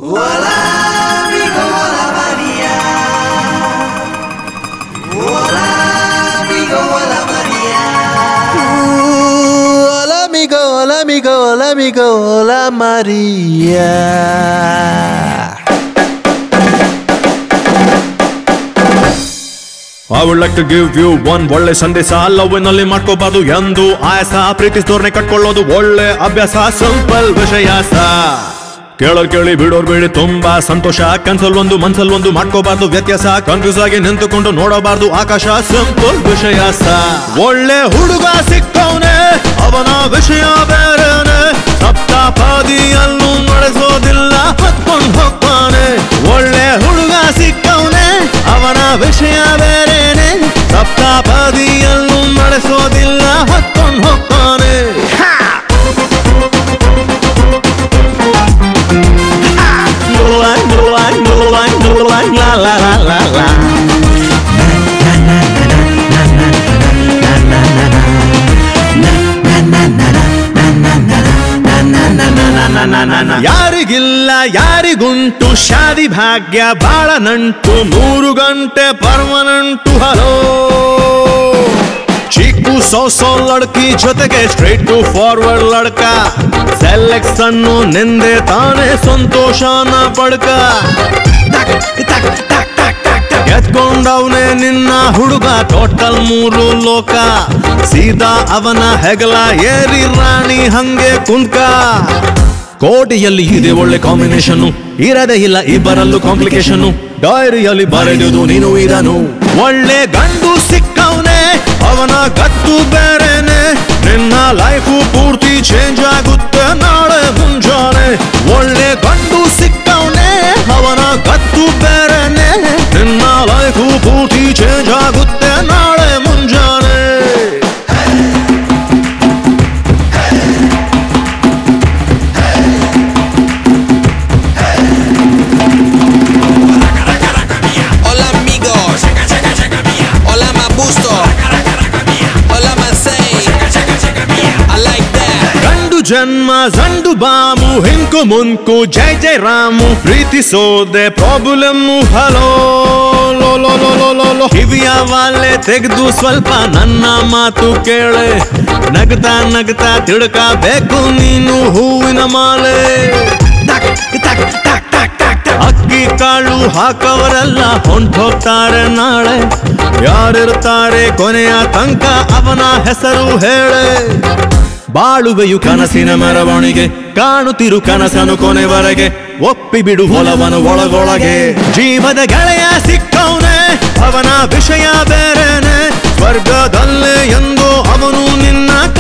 Hola, amigo, hola, María. Hola, amigo, hola, María. Hola amigo, hola amigo, hola amigo, hola María. I would like to give you one ಒಳ್ಳೆ ಸಂದೇಶ ಲವ್ನಲ್ಲಿ ಮಾಡ್ಕೋಬಾರ್ದು ಎಂದು ಆಯಾಸ ಪ್ರೀತಿಸಿದವ್ರನ್ನೇ ಕಟ್ಕೊಳ್ಳೋದು ಒಳ್ಳೆ ಅಭ್ಯಾಸ simple ವಿಷಯ ಸಾ ಕೇಳೋರ್ ಕೇಳಿ ಬಿಡೋರ್ ಬಿಡಿ ತುಂಬಾ ಸಂತೋಷ ಕನ್ಸಲ್ ಒಂದು ಮನ್ಸಲ್ ಒಂದು ಮಾಡ್ಕೋಬಾರ್ದು ವ್ಯತ್ಯಾಸ ಕನ್ಫ್ಯೂಸ್ ಆಗಿ ನಿಂತುಕೊಂಡು ನೋಡಬಾರ್ದು ಆಕಾಶ ಸಿಂಪಲ್ ವಿಷಯ ಸಾ ಒಳ್ಳೆ ಹುಡುಗ ಸಿಕ್ಕವನೆ ಅವನ ವಿಷಯ ಬೇರೆನೆ ಸಪ್ತಾಪಾದಿಯಲ್ಲೂ ನಡೆಸೋದಿಲ್ಲ ಹತ್ಕೊಂಡು ಹೋಗ್ತಾನೆ ಒಳ್ಳೆ ಹುಡುಗ ಸಿಕ್ಕವನೆ ಅವನ ವಿಷಯ ಬೇರೆನೆ ಸಪ್ತಾಪದಿಯಲ್ಲೂ ನಡೆಸೋದಿಲ್ಲ ಹತ್ಕೊಂಡು ಹೋಗ್ತಾನೆ ಲಾ ಲಾ ಲಾ ಲಾ ಲಾ ಯಾರಿಗಿಲ್ಲ ಯಾರಿಗುಂಟು ಶಾದಿ ಭಾಗ್ಯ ಬಾಳ ನಂಟು ಮೂರು ಗಂಟೆ ಪರ್ಮನೆಂಟು ಹಲೋ ಚಿಕ್ಕು ಸೋಸೋ ಲಡ್ಕಿ ಜೊತೆಗೆ ಸ್ಟ್ರೈಟ್ ಟು ಫಾರ್ವರ್ಡ್ ಲಡ್ಕ ಸೆಲೆಕ್ಷನ್ ನಿಂದೆ ತಾನೇ ಸಂತೋಷನ ಪಡ್ಕ ಟಕ್, ಟಕ್, ಟಕ್, ಟಕ್, ಟಕ್, ಟಕ್. ಎತ್ಕೊಂಡವ್ನೆ ನಿನ್ನ ಹುಡುಗ ಟೋಟಲ್ ಮೂರು ಲೋಕ ಸೀದಾ ಅವನ ಹೆಗಲ ಏರಿ ರಾಣಿ ಹಂಗೆ ಕುಂತ್ಕ ಕೋಟಿಯಲ್ಲಿ ಇದೆ ಒಳ್ಳೆ ಕಾಂಬಿನೇಷನ್ ಇರದೇ ಇಲ್ಲ ಇಬ್ಬರಲ್ಲೂ ಕಾಂಪ್ಲಿಕೇಶನ್ ಡೈರಿಯಲ್ಲಿ ಬರೆದುದು ನೀನು ಇದನು ಒಳ್ಳೆ ಗಂಡು ಸಿಕ್ಕವನೆ ಅವನ ಗತ್ತು ಬೇರೆನೆ ನಿನ್ನ ಲೈಫು ಪೂರ್ತಿ ಚೇಂಜ್ ಆಗುತ್ತೆ ನಾಳೆ ಮುಂಜಾನೆ ಒಳ್ಳೆ ಗಂಡು ಸಿಕ್ಕವನೆ ಅವನ ಗತ್ತು ಬೇರೆನೆ ನಿನ್ನ ಲೈಫು ಪೂರ್ತಿ ಚೇಂಜ್ ಆಗುತ್ತೆ ನಾಳೆ ಮುಂಜಾನೆ Hola amigos. Hola Mabusto. Hola Mansei. I like that. ಗಂಡು ಜನ್ಮ ಜಂಡು ಬಾಮು ಹಿಂಕು ಮುಂಕು ಜೈ ಜೈ ರಾಮು ಪ್ರೀತಿಸೋದೆ ಪ್ರಾಬ್ಲಮ್ ಹಲೋ ಲೋ ಲೋ ಲೋ ಲೋ ಲೋ ಲೋ ಕಿವಿಯ ವಾಲೆ ತೆಗೆದು ಸ್ವಲ್ಪ ನನ್ನ ಮಾತು ಕೇಳೆ ನಗ್ತಾ ನಗ್ತಾ ತಿಳ್ಕಬೇಕು ನೀನು ಹೂವಿನ ಮಾಲೆ ಟಕ್, ಟಕ್, ಟಕ್, ಟಕ್, ಟಕ್, ಟಕ್. ಅಕ್ಕಿ ಕಾಳು ಹಾಕವರೆಲ್ಲ ಹೊಂಟೋಗ್ತಾರೆ ನಾಳೆ ಯಾರಿರ್ತಾರೆ ಕೊನೆಯ ತನಕ ಅವನ ಹೆಸರು ಹೇಳೆ ಬಾಳುವೆಯು ಕನಸಿನ ಮೆರವಣಿಗೆ ಕಾಣುತ್ತಿರು ಕನಸನು ಕೊನೆವರೆಗೆ ಒಪ್ಪಿ ಬಿಡು ಹೊಲವನು ಒಳಗೊಳಗೆ ಜೀವದ ಗೆಳೆಯ ಸಿಕ್ಕವನೆ ಅವನ ವಿಷಯ ಬೇರೆನೆ ಸ್ವರ್ಗದಲ್ಲೇ ಎಂದು ಅವನು ನಿನ್ನ